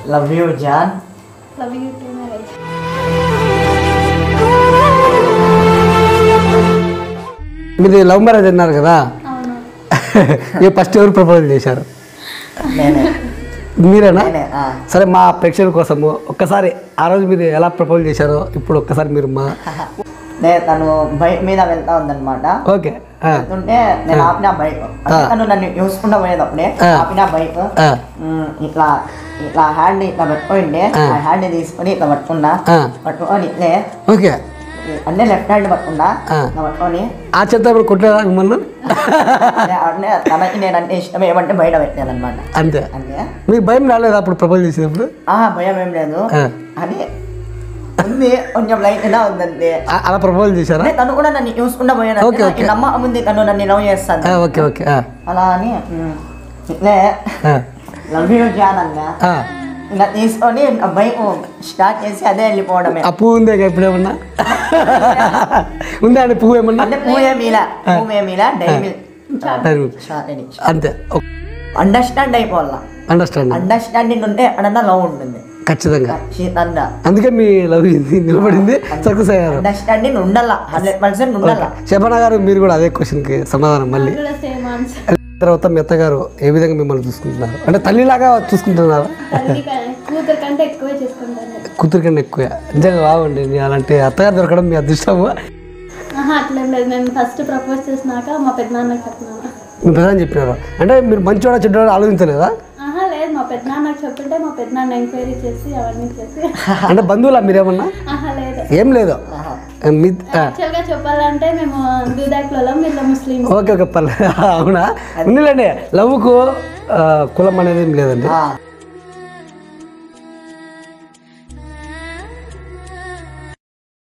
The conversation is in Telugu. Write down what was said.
లవ్ యూ జాన్ లవ్ యూ టు మ్యారేజ్ మీరు లవ్ మ్యారేజ్ అన్నారు కదా అవును ఏ ఫస్ట్ ఎవరు ప్రపోజల్ చేశారు నేనే మీరేనా నేనే ఆ. సరే మా ప్రేక్షకుల కోసము ఒక్కసారి ఆ రోజు మీరు ఎలా ప్రపోజ్ చేశారో ఇప్పుడు ఒక్కసారి మీరు మా నేను తను బైక్ మీద వెళ్తా ఉందన్నమాట ఓకే ఆ, వెళ్తుంటే నేను ఆపిన బైక్ అంటే తను నన్ను చూసుకుంటూ పోయేటప్పుడే ఆ. ఆపిన బైక్ ఆ, ఉమ్, ఇట్లా ఇట్లా హ్యాండ్ ఇట్లా పెట్టుకోండి ఆ. ఆ హ్యాండ్ తీసుకొని ఇట్లా పట్టుకున్నా ఆ. పట్టుకొని ఇట్లే ఓకే అన్నీ లెఫ్ట్ హ్యాండ్ పట్టుకున్నా ఆ. ఇట్లా పట్టుకొని ఆ చేత ఇప్పుడు కొట్టారా మిమ్మల్ని అదే అట్లే తనకి నేను అంటే ఇష్టం ఏమంటే బయట పెట్టాను అనమాట అంతే అంతే మీకు భయం రాలేదా అప్పుడు ప్రపోజ్ చేసేటప్పుడు ఆ భయం ఏం లేదు ఆ. అని ఉంది కొంచెం లైట్ గా ఉందంతే ఆ- అలా ప్రపోజ్ చేశారా అంటే తను కూడా నన్ను చూసుకుంటా పోయాను ఓకే, ఓకే. నమ్మ ముందు తను నన్ను లవ్ చేస్తాను ఆ, ఓకే ఓకే ఆ, అలా అని ఉమ్, ఇట్లే ఆ, లవ్ యూ జాన్ అన్న ఆ. ఇలా తీసుకొని ఆ బైక్ స్టార్ట్ చేసి అదే వెళ్ళిపోవడమే ఆ పువ్వు ఉందే ఇప్పుడు ఏమన్నా ఉందా అండి పువ్వు ఏమన్నా అంటే పువ్వు ఏమీలా పువ్వు ఏమీలా డైలీ Dairy అంతే అండర్స్టాండ్ అయిపోవాలా అండర్స్టాండ్ అండర్స్టాండింగ్ ఉంటే అడన్నా లవ్ ఉంటుంది ఖచ్చితంగా ఖచ్చితంగా అందుకే మీ లవ్ ఇది నిలబడింది సక్సెస్ అయ్యారు అండర్స్టాండింగ్ ఉండాల హండ్రెడ్ పర్సెంట్ ఉండాల శబన గారు మీరు కూడా అదే క్వశ్చన్కి సమాధానం మళ్ళీ కూడా సేమ్ ఆన్సర్ తర్వాత మీ అత్తగారు ఏ విధంగా మిమ్మల్ని చూసుకుంటున్నారు అంటే తల్లిలాగా చూసుకుంటున్నారు తల్లి క- కూతురు కంటే ఎక్కువే చేసుకుంటాను కూతురు కన్నా ఎక్కువ నిజంగా బాగుండి మీ అలాంటి అత్తగారు దొరకడం మీ అదృష్టము ఆహా అట్లేం లేదు నేను ఫస్ట్ ప్రపోజ్ చేసినాక మా పెద్దనాన్నకి చెప్పినాను మీ పెద్దని చెప్పినారు అంటే మీరు మంచివాడా చెడ్డవాడా ఆలోచించలేదా ఆహా లేదు మా పెద్దనాన్నకి చెప్తుంటే మా పెద్దనాన్న ఎంక్వైరీ చేసి అవన్నీ చేసి అంటే బంధువులా మీరేమన్నా ఆహా లేదు ఏం లేదు మీ ఆ, యాక్చువల్గా చెప్పాలంటే మేము దూదాకులలో వీళ్ళ ముస్లిం ఓకే ఓకే పర్లేదు అవునా ఉందిలేండి లవ్కు ఆ, కులం అనేది ఏం లేదండి ఆ,